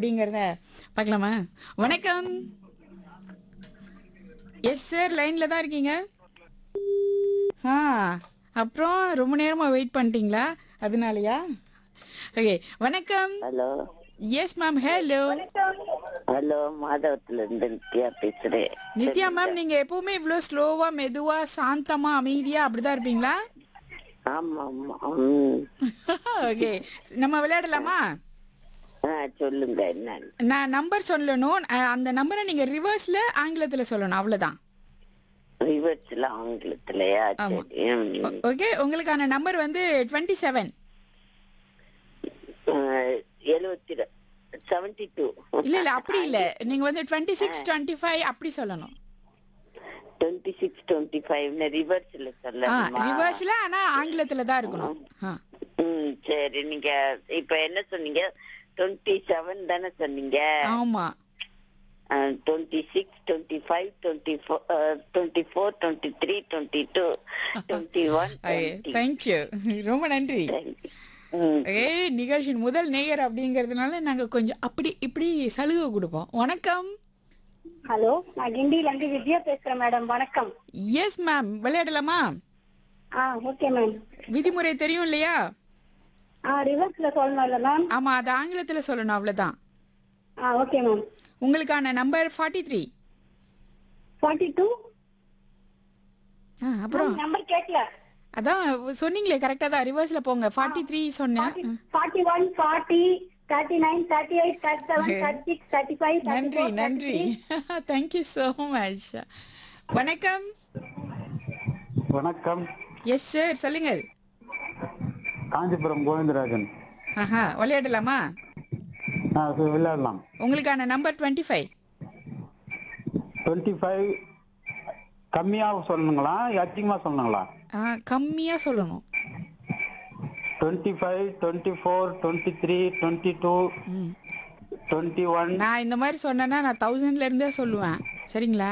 அப்படிங்கிறத பார்க்கலாமா வணக்கம் எஸ் சார் லைனில் தான் இருக்கீங்க ஆ அப்புறம் ரொம்ப நேரமாக வெயிட் பண்ணிட்டீங்களா அதனாலயா ஓகே வணக்கம் hello yes ma'am hello hello மாதவத்துல இருந்து நித்யா பேசுறேன் நித்யா மேம் நீங்கள் எப்பவுமே இவ்வளோ ஸ்லோவாக மெதுவாக சாந்தமாக அமைதியாக அப்படிதான் இருப்பீங்களா ஆமா ஆமா ம். ஓகே நம்ம விளையாடலாமா ஆ சொல்லுங்க என்னன்னு நான் நம்பர் சொல்லணும் அஹ், அந்த நம்பரை நீங்கள் ரிவர்ஸில் ஆங்கிலத்தில் சொல்லணும் அவ்வளோதான் ரிவர்ஸ்ல ஆங்கிலத்திலயா ஆமா. சரி ம். ஓகே உங்களுக்கான நம்பர் வந்து டுவெண்ட்டி செவன் ஆ, எழுவத்தி செவன்டி டூ இல்லை இல்லை அப்படி இல்லை நீங்கள் வந்து டுவெண்ட்டி சிக்ஸ் டுவெண்ட்டி ஃபைவ் அப்படி சொல்லணும் டுவெண்ட்டி சிக்ஸ் டுவெண்ட்டி ஃபைவ்னு ரிவர்ஸ்ல ஆ சொல்லணுமா ரிவர்ஸில் ஆனால் ஆங்கிலத்தில் தான் இருக்கணும் ஆ ம் சரி நீங்க இப்ப என்ன சொன்னீங்க டுவெண்ட்டி செவன் தானே சொன்னீங்க ஆமாம் twenty six twenty five twenty four twenty four twenty three twenty two twenty one thank you ரொம்ப நன்றி ஏ நிகழ்ச்சியின் முதல் நேயர் அப்படிங்கிறதுனால நாங்கள் கொஞ்சம் அப்படி இப்படி சலுகை கொடுப்போம் வணக்கம் ஹலோ நான் கிண்டியில இருந்து வித்யா பேசுறேன் மேடம் வணக்கம் எஸ் மேம் விளையாடலாமா ஆ ஓகே மேம் விதிமுறை தெரியும் இல்லையா ஆ ரிவர்ஸ்ல சொல்லணும்ல மேம் ஆமா அது ஆங்கிலத்தில் சொல்லணும் அவ்வளோதான் ஆ ஓகே மேம் உங்களுக்கான number forty three forty two ஆ அப்புறம் நம்பர் கேட்கல அதான் சொன்னீங்களே கரெக்டாக தான் ரிவர்ஸில் போங்க ஃபார்ட்டி த்ரீ சொன்னேன் forty one forty thirty nine thirty eight thirty seven thirty six thirty five நன்றி நன்றி தேங்க்யூ ஸோ மச் வணக்கம் வணக்கம் எஸ் சார் சொல்லுங்கள் காஞ்சிபுரம் கோவிந்தராஜன் ஆஹா விளையாடலாமா ஆ, சரி, விளையாடலாம் உங்களுக்கான number twenty five twenty five கம்மியாக சொல்லணுங்களா அதிகமாக சொல்லணுங்களா கம்மியாக சொல்லணும் twenty five twenty four twenty three twenty two twenty one நான் இந்த மாதிரி சொன்னேன்னா நான் தௌசண்ட்ல இருந்தே சொல்லுவேன் சரிங்களா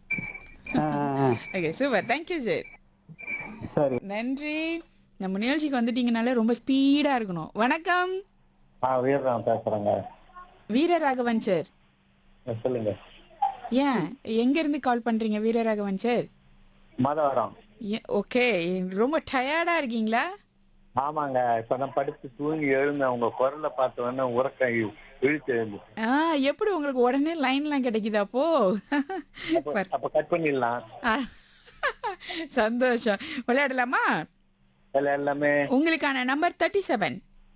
ஓகே சூப்பர் தேங்க்யூ சார் சரி நன்றி நம்ம நிகழ்ச்சிக்கு வந்துட்டீங்கனாலே ரொம்ப ஸ்பீடாக இருக்கணும் வணக்கம் ஆ வீரராம் பேசுகிறேங்க வீரராகவன் சார் சொல்லுங்க ஏன் எங்கேருந்து கால் பண்ணுறீங்க வீரராகவன் சார் மதவரம் ஓகே ரொம்ப டயர்டாக இருக்கீங்களா ஆமாங்க இப்போ நான் படுத்து தூங்கி எழுந்தேன் உங்க குரலை பார்த்த உடனே உறக்க இழுத்து எழுந்து ஆ எப்படி உங்களுக்கு உடனே லைன்லாம் கிடைக்குதா அப்போ பாரு. அப்போ கட் பண்ணிடலாம் ஆ, சந்தோஷம் விளையாடலாமா அதில் எல்லாமே உங்களுக்கான number thirty seven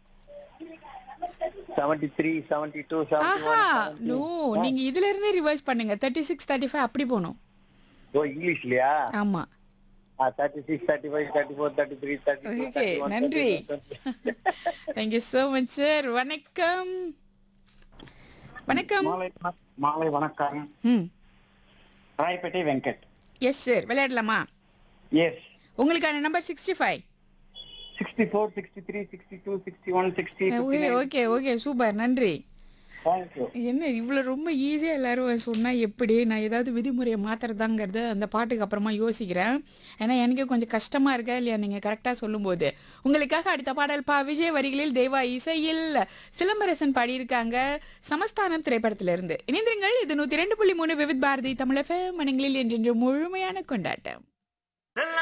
seventy three seventy two seventy ஆஹா நோ நீங்க இதுல இருந்தே ரிவர்ஸ் பண்ணுங்க தேர்ட்டி சிக்ஸ் தேர்ட்டி ஃபைவ் அப்படி போகணும் ஓ இங்கிலீஷ்லயா ஆமா thirty six thirty five thirty four thirty three thirty two okay நன்றி தேங்க்யூ ஸோ மச் சார் வணக்கம் வணக்கம் மாலை வண- மாலை வணக்கம் ம் ராயப்பேட்டை வெங்கட் எஸ் சார் விளையாடலாமா எஸ் உங்களுக்கான number sixty five sixty four sixty three sixty two sixty one sixty okay okay okay super நன்றி தேங்க்யூ என்ன இவ்வளோ ரொம்ப ஈஸியாக எல்லாரும் சொன்னால் எப்படி நான் ஏதாவது விதிமுறையை மாற்றுறதாங்கிறது அந்த பாட்டுக்கு அப்புறமா யோசிக்கிறேன் ஏன்னா எனக்கு கொஞ்சம் கஷ்டமாக இருக்கா இல்லையா நீங்கள் கரெக்டாக சொல்லும்போது உங்களுக்காக அடுத்த பாடல் பா விஜய் வரிகளில் தேவா இசையில் சிலம்பரசன் பாடியிருக்காங்க சமஸ்தானம் திரைப்படத்திலிருந்து இணைந்திருங்கள் இது நூற்றி ரெண்டு புள்ளி மூணு விவித் பாரதி தமிழக மனங்களில் என்றென்று முழுமையான கொண்டாட்டம்